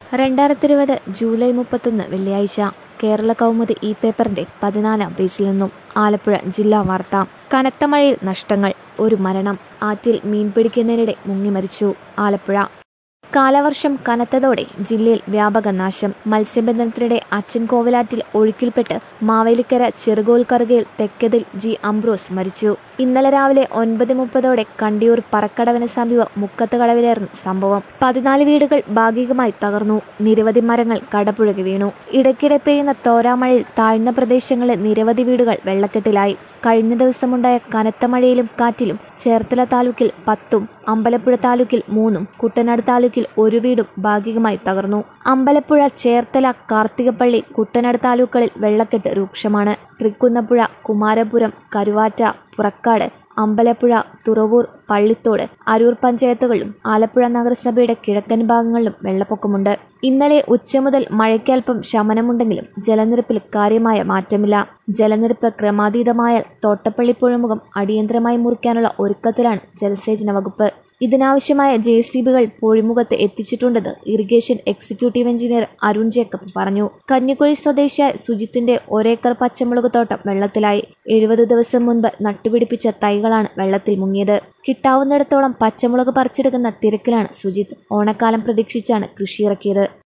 രണ്ടായിരത്തി ഇരുപത് ജൂലൈ മുപ്പത്തൊന്ന് വെള്ളിയാഴ്ച കേരള കൗമുദി ഈ പേപ്പറിന്റെ പതിനാലാം പേജിൽ നിന്നും ആലപ്പുഴ ജില്ലാ വാർത്ത കനത്ത മഴയിൽ നഷ്ടങ്ങൾ ഒരു മരണം ആറ്റിൽ മീൻ പിടിക്കുന്നതിനിടെ മുങ്ങി മരിച്ചു ആലപ്പുഴ കാലവർഷം കനത്തതോടെ ജില്ലയിൽ വ്യാപക നാശം മത്സ്യബന്ധനത്തിനിടെ അച്ഛൻ കോവിലാറ്റിൽ ഒഴുക്കിൽപ്പെട്ട് മാവേലിക്കര ചെറുകോൽ കറുകയിൽ തെക്കതിൽ ജി അംബ്രോസ് മരിച്ചു ഇന്നലെ രാവിലെ ഒൻപത് മുപ്പതോടെ കണ്ടിയൂർ പറക്കടവിന് സമീപം മുക്കത്ത് കടവിലായിരുന്നു സംഭവം പതിനാല് വീടുകൾ ഭാഗികമായി തകർന്നു നിരവധി മരങ്ങൾ കടപുഴകി വീണു ഇടയ്ക്കിടെ പെയ്യുന്ന തോരാമഴയിൽ താഴ്ന്ന പ്രദേശങ്ങളിലെ നിരവധി വീടുകൾ വെള്ളക്കെട്ടിലായി കഴിഞ്ഞ ദിവസമുണ്ടായ കനത്ത മഴയിലും കാറ്റിലും ചേർത്തല താലൂക്കിൽ പത്തും അമ്പലപ്പുഴ താലൂക്കിൽ മൂന്നും കുട്ടനാട് താലൂക്കിൽ ഒരു വീടും ഭാഗികമായി തകർന്നു അമ്പലപ്പുഴ ചേർത്തല കാർത്തികപ്പള്ളി കുട്ടനാട് താലൂക്കുകളിൽ വെള്ളക്കെട്ട് രൂക്ഷമാണ് തൃക്കുന്നപ്പുഴ കുമാരപുരം കരുവാറ്റ പുറക്കാട് അമ്പലപ്പുഴ തുറവൂർ പള്ളിത്തോട് അരൂർ പഞ്ചായത്തുകളിലും ആലപ്പുഴ നഗരസഭയുടെ കിഴക്കൻ ഭാഗങ്ങളിലും വെള്ളപ്പൊക്കമുണ്ട് ഇന്നലെ ഉച്ച മുതൽ മഴയ്ക്കൽപ്പം ശമനമുണ്ടെങ്കിലും ജലനിരപ്പിൽ കാര്യമായ മാറ്റമില്ല ജലനിരപ്പ് ക്രമാതീതമായാൽ തോട്ടപ്പള്ളി പുഴമുഖം അടിയന്തരമായി മുറിക്കാനുള്ള ഒരുക്കത്തിലാണ് ജലസേചന വകുപ്പ് ഇതിനാവശ്യമായ ജെ സി ബികൾ പൊഴിമുഖത്ത് എത്തിച്ചിട്ടുണ്ടെന്ന് irrigation executive engineer Arun Jacob പറഞ്ഞു കഞ്ഞിക്കുഴി സ്വദേശിയായ സുജിത്തിന്റെ ഒരേക്കർ പച്ചമുളക് തോട്ടം വെള്ളത്തിലായി എഴുപത് ദിവസം മുൻപ് നട്ടുപിടിപ്പിച്ച തൈകളാണ് വെള്ളത്തിൽ മുങ്ങിയത് കിട്ടാവുന്നിടത്തോളം പച്ചമുളക് പറിച്ചെടുക്കുന്ന തിരക്കിലാണ് സുജിത്ത് ഓണക്കാലം പ്രതീക്ഷിച്ചാണ് കൃഷിയിറക്കിയത്